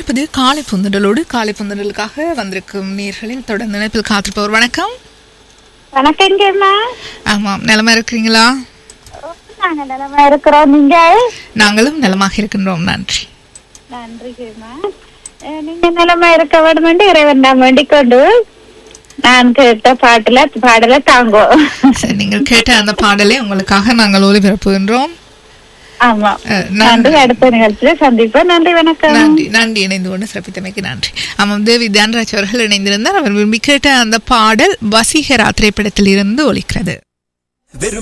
இணைந்திருப்பது காலை புந்தடலோடு காலை புந்தடலுக்காக வந்திருக்கும் நேர்களில் தொடர்ந்து இணைப்பில் காத்திருப்பவர் வணக்கம் வணக்கங்கம்மா ஆமாம் நலமா இருக்கிறீங்களா நாங்க நிலமா இருக்கிறோம் நீங்க நாங்களும் நலமாக இருக்கின்றோம் நன்றி நன்றிங்கம்மா அஹ் நீங்க நிலமா இருக்க வேண்டும் இறைவன் நான் வேண்டிக் கொண்டு நான் கேட்ட பாட்டுல பாடல தாங்கோ சரி நீங்கள் கேட்ட அந்த பாடலை உங்களுக்காக நாங்கள் ஒளிபரப்புகின்றோம் ஆமா அஹ், நன்றி நன்றி அடுத்த நிகழ்ச்சியில சந்திப்போம் நன்றி வணக்கம் நன்றி நன்றி இணைந்து கொண்டு சிறப்பித்தமைக்கு நன்றி ஆமாம் தேவி தியான்ராஜ் அவர்கள் இணைந்திருந்தார் அவர் விரும்பி கேட்ட அந்த பாடல் வசீகரா திரைப்படத்தில் இருந்து ஒலிக்கிறது